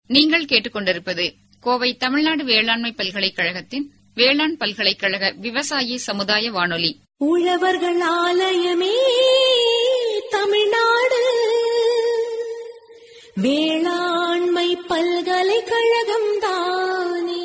நீங்கள் கேட்டுக்கொண்டிருப்பது கோவை தமிழ்நாடு வேளாண்மை பல்கலைக்கழகத்தின் வேளாண் பல்கலைக்கழக விவசாயி சமுதாய வானொலி உழவர்கள் ஆலயமே தமிழ்நாடு வேளாண்மை பல்கலைக்கழகம் தானே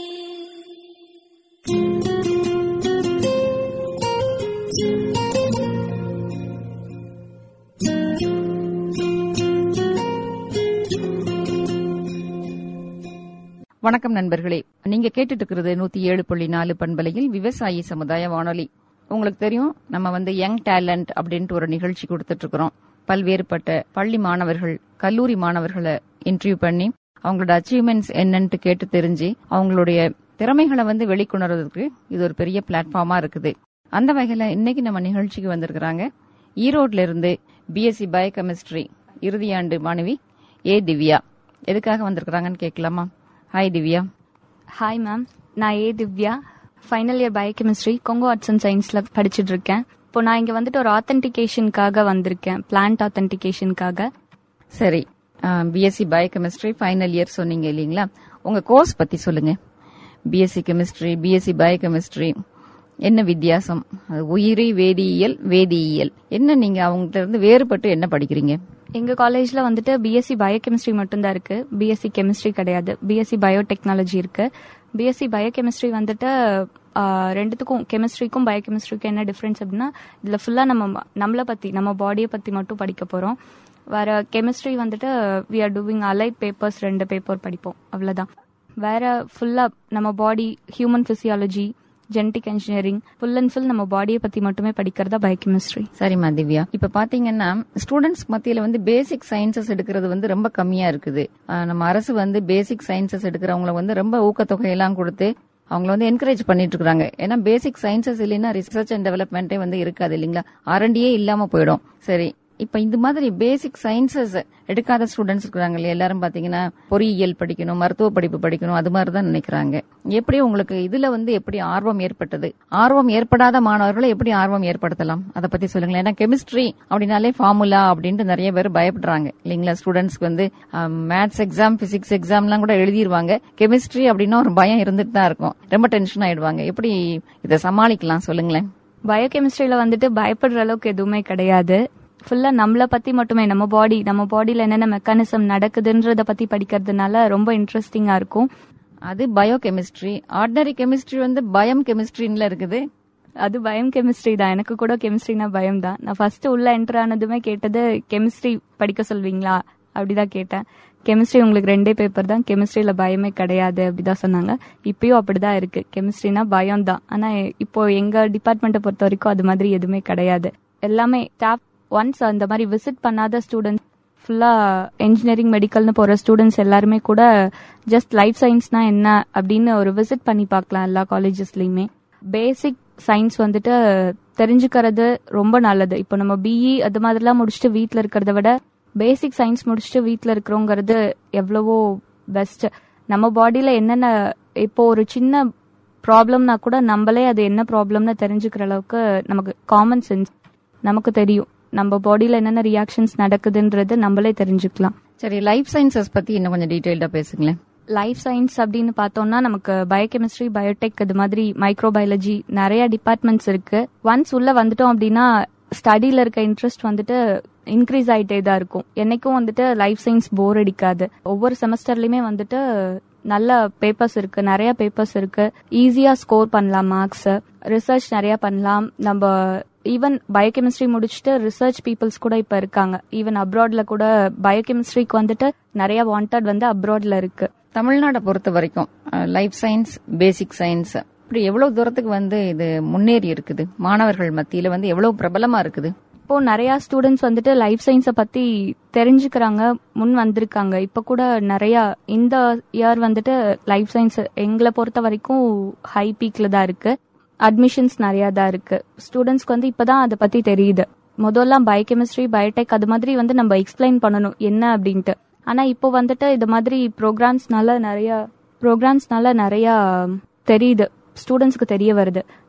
வணக்கம் நண்பர்களே நீங்க கேட்டுட்டு இருக்கிறது நூத்தி ஏழு புள்ளி நாலு பண்பலையில் விவசாயி சமுதாய வானொலி உங்களுக்கு தெரியும் நம்ம வந்து யங் டேலண்ட் அப்படின்ட்டு ஒரு நிகழ்ச்சி கொடுத்துட்டு இருக்கிறோம் பல்வேறுபட்ட பள்ளி மாணவர்கள் கல்லூரி மாணவர்களை இன்டர்வியூ பண்ணி அவங்களோட அச்சீவ்மெண்ட்ஸ் என்னன்ட்டு கேட்டு தெரிஞ்சு அவங்களுடைய திறமைகளை வந்து வெளிக்கொணர்றதுக்கு இது ஒரு பெரிய பிளாட்ஃபார்மா இருக்குது அந்த வகையில இன்னைக்கு நம்ம நிகழ்ச்சிக்கு வந்திருக்கிறாங்க ஈரோட்ல இருந்து பிஎஸ்சி பயோகெமிஸ்ட்ரி இறுதியாண்டு மாணவி ஏ திவ்யா எதுக்காக வந்திருக்கிறாங்கன்னு கேட்கலாமா ஹாய் திவ்யா ஹாய் மேம் நான் A Divya final year biochemistry Kongu arts and சயின்ஸ்ல படிச்சுட்டு இருக்கேன் இப்போ நான் இங்க வந்துட்டு ஒரு ஆத்தென்டிகேஷனுக்காக வந்திருக்கேன் பிளான்ட் ஆத்தென்டிகேஷனுக்காக சரி பிஎஸ்சி பயோகெமிஸ்ட்ரி ஃபைனல் இயர் சொன்னீங்க இல்லீங்களா உங்க கோர்ஸ் பத்தி சொல்லுங்க பிஎஸ்சி கெமிஸ்ட்ரி பிஎஸ்சி பயோகெமிஸ்ட்ரி என்ன வித்தியாசம் அது உயிரி வேதியியல் வேதியியல் என்ன நீங்க அவங்ககிட்ட இருந்து வேறுபட்டு என்ன படிக்கிறீங்க எங்க காலேஜ்ல வந்துட்டு பிஎஸ்சி பயோகெமிஸ்ட்ரி மட்டும்தான் இருக்கு பிஎஸ்சி கெமிஸ்ட்ரி கிடையாது பிஎஸ்சி பயோடெக்னாலஜி இருக்கு பிஎஸ்சி பயோகெமிஸ்ட்ரி வந்துட்டு ஆ, ரெண்டுத்துக்கும் கெமிஸ்ட்ரிக்கும் பயோகெமிஸ்ட்ரிக்கும் என்ன டிஃபரன்ஸ் அப்படின்னா இதுல ஃபுல்லா நம்ம நம்மளை பத்தி நம்ம பாடியை பத்தி மட்டும் படிக்க போறோம் வேற கெமிஸ்ட்ரி வந்துட்டு we are doing allied papers ரெண்டு பேப்பர் படிப்போம் அவ்வளவுதான் வேற ஃபுல்லா நம்ம body human physiology genetic engineering full and full நம்ம பாடியை பத்தி மட்டுமே படிக்கிறதா பயோகெமிஸ்ட்ரி சரிம்மா திவ்யா இப்ப பாத்தீங்கன்னா ஸ்டூடெண்ட்ஸ் மத்தியில வந்து பேசிக் சயின்சஸ் எடுக்கிறது வந்து ரொம்ப கம்மியா இருக்குது ஆஹ் நம்ம அரசு வந்து பேசிக் சயின்சஸ் எடுக்கிறவங்கள வந்து ரொம்ப ஊக்கத்தொகை எல்லாம் கொடுத்து அவங்கள வந்து என்கரேஜ் பண்ணிட்டு இருக்காங்க ஏன்னா பேசிக் சயின்சஸ் இல்லைன்னா ரிசர்ச் அண்ட் டெவலப்மெண்ட்டே வந்து இருக்காது இல்லைங்களா ஆர்என்டியே இல்லாம போயிடும் சரி இப்ப இந்த மாதிரி பேசிக் சயின்சஸ் எடுக்காத ஸ்டூடெண்ட்ஸ் இருக்கிறாங்க இல்லையா எல்லாரும் பாத்தீங்கன்னா பொறியியல் படிக்கணும் மருத்துவ படிப்பு படிக்கணும் அது மாதிரி தான் நினைக்கிறாங்க எப்படி உங்களுக்கு இதுல வந்து எப்படி ஆர்வம் ஏற்பட்டது ஆர்வம் ஏற்படாத மாணவர்களை எப்படி ஆர்வம் ஏற்படுத்தலாம் அதை பத்தி சொல்லுங்களேன் ஏன்னா கெமிஸ்ட்ரி அப்படின்னாலே ஃபார்முலா அப்படின்ட்டு நிறைய பேர் பயப்படுறாங்க இல்லைங்களா ஸ்டூடெண்ட்ஸ்க்கு வந்து மேத்ஸ் எக்ஸாம் பிசிக்ஸ் எக்ஸாம்லாம் கூட எழுதிருவாங்க கெமிஸ்ட்ரி அப்படின்னா ஒரு பயம் இருந்துட்டு தான் இருக்கும் ரொம்ப டென்ஷன் ஆயிடுவாங்க எப்படி இதை சமாளிக்கலாம் சொல்லுங்களேன் பயோகெமிஸ்ட்ரியில வந்துட்டு பயப்படுற அளவுக்கு எதுவுமே கிடையாது ஃபுல்லா நம்மள பத்தி மட்டுமே நம்ம பாடி நம்ம பாடியில என்னென்ன மெக்கானிசம் நடக்குதுன்றத பத்தி படிக்கிறதுனால ரொம்ப இன்ட்ரெஸ்டிங்கா இருக்கும் அது பயோ கெமிஸ்ட்ரி ஆர்டினரி கெமிஸ்ட்ரி வந்து பயம் கெமிஸ்ட்ரின்ல இருக்குது அது பயம் கெமிஸ்ட்ரி தான் எனக்கு கூட கெமிஸ்ட்ரினா பயம் தான் நான் ஃபர்ஸ்ட் உள்ள என்டர் ஆனதுமே கேட்டது கெமிஸ்ட்ரி படிக்க சொல்வீங்களா அப்படிதான் கேட்டேன் கெமிஸ்ட்ரி உங்களுக்கு ரெண்டே பேப்பர் தான் கெமிஸ்ட்ரியில பயமே கிடையாது அப்படிதான் சொன்னாங்க இப்பயும் அப்படிதான் இருக்கு கெமிஸ்ட்ரினா பயம் தான் ஆனா இப்போ எங்க டிபார்ட்மெண்ட்டை பொறுத்த வரைக்கும் அது மாதிரி எதுவுமே கிடையாது எல்லாமே ஸ்டாஃப் ஒன்ஸ் அந்த மாதிரி விசிட் பண்ணாத ஸ்டூடெண்ட்ஸ் ஃபுல்லா இன்ஜினியரிங் மெடிக்கல்னு போற ஸ்டூடெண்ட்ஸ் எல்லாருமே கூட ஜஸ்ட் லைஃப் சயின்ஸ்னா என்ன அப்படின்னு ஒரு விசிட் பண்ணி பார்க்கலாம் எல்லா காலேஜஸ்லயுமே பேசிக் சயின்ஸ் வந்துட்டு தெரிஞ்சுக்கிறது ரொம்ப நல்லது இப்போ நம்ம பிஇ அது மாதிரிலாம் முடிச்சுட்டு வீட்ல இருக்கிறத விட பேசிக் சயின்ஸ் முடிச்சுட்டு வீட்ல இருக்கிறோங்கிறது எவ்வளவோ பெஸ்ட் நம்ம பாடியில என்னென்ன இப்போ ஒரு சின்ன ப்ராப்ளம்னா கூட நம்மளே அது என்ன ப்ராப்ளம்னு தெரிஞ்சுக்கிற அளவுக்கு நமக்கு காமன் சென்ஸ் நமக்கு தெரியும் நம்ம பாடியில என்னென்ன ரியாக்ஷன்ஸ் நடக்குதுன்றது நம்மளே தெரிஞ்சுக்கலாம் சரி லைஃப் சயின்சஸ் பத்தி இன்னும் கொஞ்சம் டீடைல்டா பேசுங்களேன் லைஃப் சயின்ஸ் அப்படின்னு பார்த்தோம்னா நமக்கு பயோகெமிஸ்ட்ரி பயோடெக் இது மாதிரி மைக்ரோபயாலஜி நிறைய டிபார்ட்மெண்ட்ஸ் இருக்கு ஒன்ஸ் உள்ள வந்துட்டோம் அப்படின்னா ஸ்டடியில இருக்க இன்ட்ரெஸ்ட் வந்துட்டு இன்க்ரீஸ் ஆயிட்டே தான் இருக்கும் என்னைக்கும் வந்துட்டு லைஃப் சயின்ஸ் போர் அடிக்காது ஒவ்வொரு செமஸ்டர்லயுமே வந்துட்டு நல்ல பேப்பர்ஸ் இருக்கு நிறைய பேப்பர்ஸ் இருக்கு ஈஸியா ஸ்கோர் பண்ணலாம் மார்க்ஸ் ரிசர்ச் நிறைய பண்ணலாம் நம்ம ஈவன் பயோகெமிஸ்ட்ரி முடிச்சுட்டு ரிசர்ச் பீப்புள்ஸ் கூட இப்ப இருக்காங்க ஈவன் அப்ராட்ல கூட பயோகெமிஸ்ட்ரிக்கு வந்துட்டு நிறைய வாண்டட் வந்து அப்ராட்ல இருக்கு தமிழ்நாடை பொறுத்த வரைக்கும் லைஃப் சயின்ஸ் பேசிக் சயின்ஸ் இப்படி எவ்வளவு தூரத்துக்கு வந்து இது முன்னேறி இருக்குது மாணவர்கள் மத்தியில வந்து எவ்வளவு பிரபலமா இருக்குது இப்போ நிறைய ஸ்டூடெண்ட்ஸ் வந்துட்டு லைஃப் சயின்ஸை பத்தி தெரிஞ்சுக்கிறாங்க முன் வந்திருக்காங்க இப்ப கூட நிறைய இந்த இயர் வந்துட்டு லைஃப் சயின்ஸ் எங்களை பொறுத்த வரைக்கும் ஹை பீக்ல தான் இருக்கு அட்மிஷன்ஸ் நிறைய தான் இருக்கு ஸ்டூடெண்ட்ஸ்க்கு வந்து இப்பதான் அதை பத்தி தெரியுது முதல்லாம் பயோகெமிஸ்ட்ரி பயோடெக் அது மாதிரி வந்து நம்ம எக்ஸ்பிளைன் பண்ணணும் என்ன அப்படின்ட்டு ஆனா இப்போ வந்துட்டு இது மாதிரி ப்ரோக்ராம்ஸ்னால நிறைய ப்ரோக்ராம்ஸ்னால நிறைய தெரியுது ஸ்டூடெண்ட்ஸ்க்கு தெரிய வருது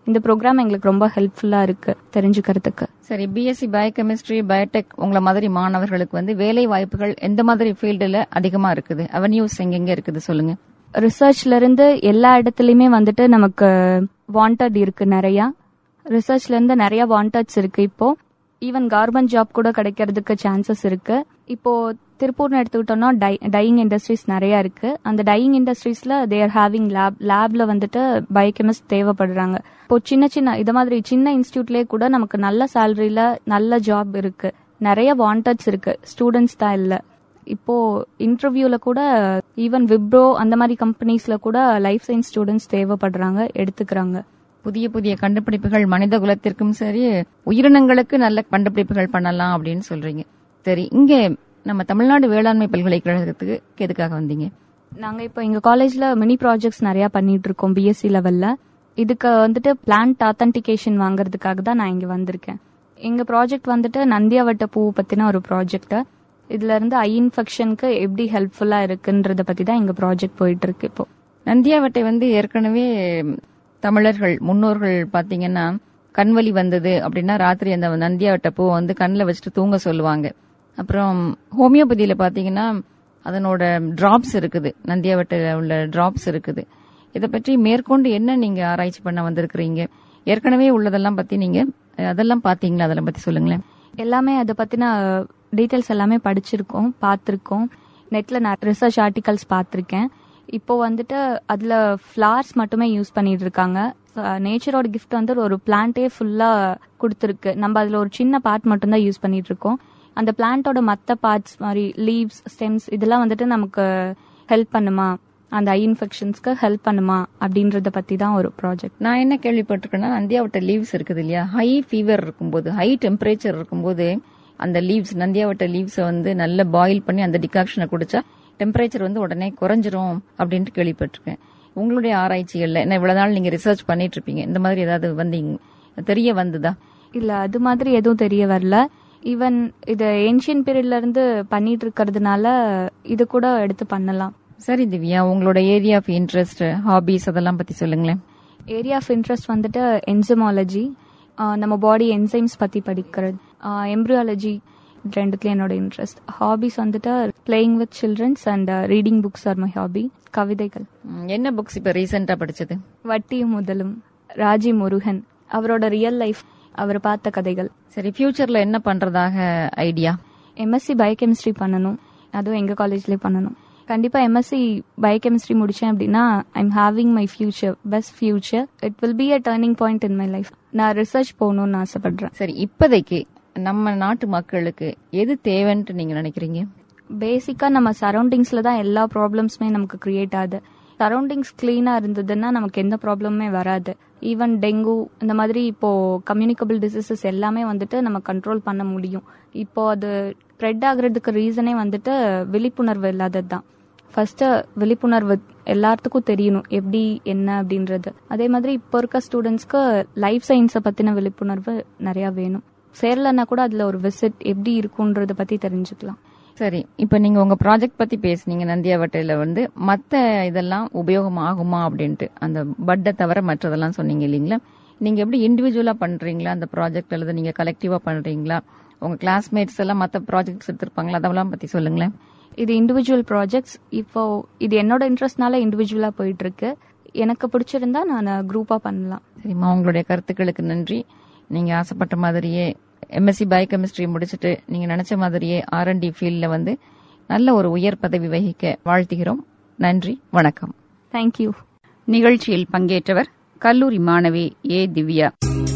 இந்த ப்ரோக்ராம் எங்களுக்கு ரொம்ப ஹெல்ப்ஃபுல்லா இருக்கு தெரிஞ்சுக்கிறதுக்கு சரி பிஎஸ்சி பயோகெமிஸ்ட்ரி பயோடெக் உங்களை மாதிரி மாணவர்களுக்கு வந்து வேலை வாய்ப்புகள் எந்த மாதிரி ஃபீல்டுல அதிகமா இருக்குது அவென்யூஸ் எங்கெங்க இருக்குது சொல்லுங்க ரிசர்ச்ல இருந்து எல்லா இடத்துலயுமே வந்துட்டு நமக்கு வாண்டட் இருக்கு நிறைய ரிசர்ச்ல இருந்து நிறைய வாண்டட்ஸ் இருக்கு இப்போ ஈவன் கவர்மெண்ட் ஜாப் கூட கிடைக்கிறதுக்கு சான்சஸ் இருக்கு இப்போ திருப்பூர்னு எடுத்துக்கிட்டோம்னா டையிங் இண்டஸ்ட்ரீஸ் நிறைய இருக்கு அந்த டையிங் இண்டஸ்ட்ரீஸ்ல தேர் ஹேவிங் லேப் லேப்ல வந்துட்டு பயோகெமிஸ்ட் தேவைப்படுறாங்க இப்போ சின்ன சின்ன இது மாதிரி சின்ன இன்ஸ்டியூட்லயே கூட நமக்கு நல்ல சேலரியில நல்ல ஜாப் இருக்கு நிறைய வாண்டட்ஸ் இருக்கு ஸ்டூடெண்ட்ஸ் தான் இல்ல இப்போ இன்டர்வியூல கூட ஈவன் விப்ரோ அந்த மாதிரி கம்பெனிஸ்ல கூட லைஃப் சயின்ஸ் ஸ்டூடெண்ட்ஸ் தேவைப்படுறாங்க எடுத்துக்கிறாங்க புதிய புதிய கண்டுபிடிப்புகள் மனித குலத்திற்கும் சரி உயிரினங்களுக்கு நல்ல கண்டுபிடிப்புகள் பண்ணலாம் அப்படின்னு சொல்றீங்க சரி இங்க நம்ம தமிழ்நாடு வேளாண்மை பல்கலைக்கழகத்துக்கு எதுக்காக வந்தீங்க நாங்க இப்போ எங்க காலேஜ்ல மினி ப்ராஜெக்ட்ஸ் நிறைய பண்ணிட்டு இருக்கோம் பிஎஸ்சி லெவல்ல இதுக்கு வந்துட்டு பிளான்ட் ஆத்தன்டிகேஷன் வாங்குறதுக்காக தான் நான் இங்க வந்திருக்கேன் எங்க ப்ராஜெக்ட் வந்துட்டு நந்தியாவட்ட பூ பத்தின ஒரு ப்ராஜெக்ட் இதுல இருந்து ஐ இன்ஃபெக்ஷனுக்கு எப்படி ஹெல்ப்ஃபுல்லா இருக்குன்றத பத்தி தான் எங்க ப்ராஜெக்ட் போயிட்டு இருக்கு இப்போ நந்தியாவட்டை வந்து ஏற்கனவே தமிழர்கள் முன்னோர்கள் பாத்தீங்கன்னா கண்வலி வந்தது அப்படின்னா ராத்திரி அந்த நந்தியாவட்டை பூவை வந்து கண்ணில் வச்சுட்டு தூங்க சொல்லுவாங்க அப்புறம் ஹோமியோபதியில பாத்தீங்கன்னா அதனோட டிராப்ஸ் இருக்குது நந்தியாவட்டையில உள்ள டிராப்ஸ் இருக்குது இதை பற்றி மேற்கொண்டு என்ன நீங்க ஆராய்ச்சி பண்ண வந்திருக்கிறீங்க ஏற்கனவே உள்ளதெல்லாம் பத்தி நீங்க அதெல்லாம் பாத்தீங்களா அதெல்லாம் பத்தி சொல்லுங்களேன் எல்லாமே அதை பத்தின டீட்டெயில்ஸ் எல்லாமே படிச்சிருக்கோம் பார்த்துருக்கோம் நெட்ல நான் ரிசர்ச் ஆர்டிகல்ஸ் பார்த்துருக்கேன் இப்போ வந்துட்டு அதுல ஃபிளார்ஸ் மட்டுமே யூஸ் பண்ணிட்டு இருக்காங்க நேச்சரோட கிஃப்ட் வந்து ஒரு பிளான்ட்டே ஃபுல்லா கொடுத்துருக்கு நம்ம அதுல ஒரு சின்ன பார்ட் மட்டும் தான் யூஸ் பண்ணிட்டு இருக்கோம் அந்த பிளான்ட்டோட மற்ற பார்ட்ஸ் மாதிரி லீவ்ஸ் ஸ்டெம்ஸ் இதெல்லாம் வந்துட்டு நமக்கு ஹெல்ப் பண்ணுமா அந்த ஐ இன்ஃபெக்ஷன்ஸ்க்கு ஹெல்ப் பண்ணுமா அப்படின்றத பத்தி தான் ஒரு ப்ராஜெக்ட் நான் என்ன கேள்விப்பட்டிருக்கேன்னா நந்தியாவட்ட லீவ்ஸ் இருக்குது இல்லையா ஹை ஃபீவர் இருக்கும்போது ஹை டெம்பரேச்சர் இருக்கும்போது அந்த லீவ்ஸ் நந்தியாவட்ட லீவ்ஸை வந்து நல்லா பாயில் பண்ணி அந்த டிகாக்ஷனை குடிச்சா டெம்பரேச்சர் வந்து உடனே குறைஞ்சிரும் அப்படின்ட்டு கேள்விப்பட்டிருக்கேன் உங்களுடைய ஆராய்ச்சிகள்ல என்ன இவ்வளவு நாள் நீங்க ரிசர்ச் பண்ணிட்டு இருப்பீங்க இந்த மாதிரி ஏதாவது வந்தீங்க தெரிய வந்ததா இல்ல அது மாதிரி எதுவும் தெரிய வரல ஈவன் இது ஏன்ஷியன் பீரியட்ல இருந்து பண்ணிட்டு இருக்கிறதுனால இது கூட எடுத்து பண்ணலாம் சரி திவ்யா உங்களோட ஏரியா ஆஃப் இன்ட்ரெஸ்ட் ஹாபிஸ் அதெல்லாம் பத்தி சொல்லுங்களேன் ஏரியா ஆஃப் இன்ட்ரெஸ்ட் வந்துட்டு என்சமாலஜி நம்ம பாடி என்சைம்ஸ் பத்தி படிக்கிறது எம்ப்ரியாலஜி ரெண்டுத்துல என்னோட இன்ட்ரெஸ்ட் ஹாபிஸ் வந்துட்டு playing with childrens and reading books are my hobby கவிதைகள் ம், என்ன புக்ஸ் இப்ப ரீசெண்டா படிச்சது வட்டியும் முதலும் ராஜி முருகன் அவரோட ரியல் லைஃப் அவர் பார்த்த கதைகள் சரி ஃபியூச்சர்ல என்ன பண்றதாக ஐடியா எம்எஸ்சி பயோகெமிஸ்ட்ரி பண்ணணும் அதுவும் எங்க காலேஜ்லயே பண்ணணும் கண்டிப்பா எம்எஸ்சி பயோகெமிஸ்ட்ரி முடிச்சேன் அப்படின்னா I'm having my future best future it will be a turning point in my life நான் ரிசர்ச் போகணும்னு ஆசைப்படுறேன் சரி இப்போதைக்கு நம்ம நாட்டு மக்களுக்கு எது தேவைன்ட்டு நீங்க நினைக்கிறீங்க பேசிக்கா நம்ம சரௌண்டிங்ஸ்ல தான் எல்லா ப்ராப்ளம்ஸுமே நமக்கு கிரியேட் ஆகுது சரௌண்டிங்ஸ் கிளீனா இருந்ததுன்னா நமக்கு எந்த ப்ராப்ளமுமே வராது ஈவன் டெங்கு இந்த மாதிரி இப்போ கம்யூனிகபிள் டிசீசஸ் எல்லாமே வந்துட்டு நம்ம கண்ட்ரோல் பண்ண முடியும் இப்போ அது ஸ்ப்ரெட் ஆகுறதுக்கு ரீசனே வந்துட்டு விழிப்புணர்வு இல்லாதது தான் ஃபர்ஸ்ட் விழிப்புணர்வு எல்லாத்துக்கும் தெரியணும் எப்படி என்ன அப்படின்றது அதே மாதிரி இப்போ இருக்க ஸ்டூடெண்ட்ஸ்க்கு லைஃப் சயின்ஸை பத்தின விழிப்புணர்வு நிறைய வேணும் சேரலன்னா கூட அதுல ஒரு விசிட் எப்படி இருக்குன்றத பத்தி தெரிஞ்சுக்கலாம் சரி இப்ப நீங்க உங்க ப்ராஜெக்ட் பத்தி பேசுனீங்க நந்தியாவட்டையில வந்து மத்த இதெல்லாம் உபயோகம் ஆகுமா அப்படின்ட்டு அந்த பட்டை தவிர மற்றதெல்லாம் சொன்னீங்க இல்லைங்களா நீங்க எப்படி இண்டிவிஜுவலா பண்றீங்களா அந்த ப்ராஜெக்ட் அல்லது நீங்க கலெக்டிவா பண்றீங்களா உங்க கிளாஸ்மேட்ஸ் எல்லாம் மத்த ப்ராஜெக்ட்ஸ் எடுத்திருப்பாங்களா அதெல்லாம் பத்தி சொல்லுங்களேன் இது இண்டிவிஜுவல் ப்ராஜெக்ட்ஸ் இப்போ இது என்னோட இன்ட்ரெஸ்ட்னால இண்டிவிஜுவலா போயிட்டு இருக்கு எனக்கு பிடிச்சிருந்தா நான் குரூப்பா பண்ணலாம் சரிம்மா உங்களுடைய கருத்துக்களுக்கு நன்றி நீங்க ஆசைப்பட்ட மாதிரியே எம்எஸ்சி பயோகெமிஸ்ட்ரி முடிச்சுட்டு நீங்க நினைச்ச மாதிரியே ஆர் டி ஃபீல்ட்ல வந்து நல்ல ஒரு உயர் பதவி வகிக்க வாழ்த்துகிறோம் நன்றி வணக்கம் தேங்க்யூ நிகழ்ச்சியில் பங்கேற்றவர் கல்லூரி மாணவி ஏ திவ்யா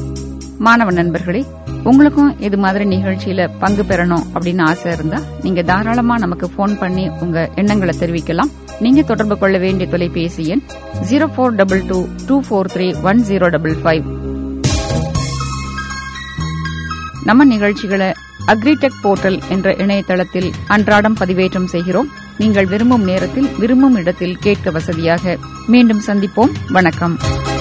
மாணவ நண்பர்களே உங்களுக்கும் இது மாதிரி நிகழ்ச்சியில பங்கு பெறணும் அப்படின்னு ஆசை இருந்தா நீங்க தாராளமா நமக்கு போன் பண்ணி உங்க எண்ணங்களை தெரிவிக்கலாம் நீங்க தொடர்பு கொள்ள வேண்டிய தொலைபேசி எண் zero four double two two four three one zero double five நம்ம நிகழ்ச்சிகளை அக்ரிடெக் போர்ட்டல் என்ற இணையதளத்தில் அன்றாடம் பதிவேற்றம் செய்கிறோம் நீங்கள் விரும்பும் நேரத்தில் விரும்பும் இடத்தில் கேட்க வசதியாக மீண்டும் சந்திப்போம் வணக்கம்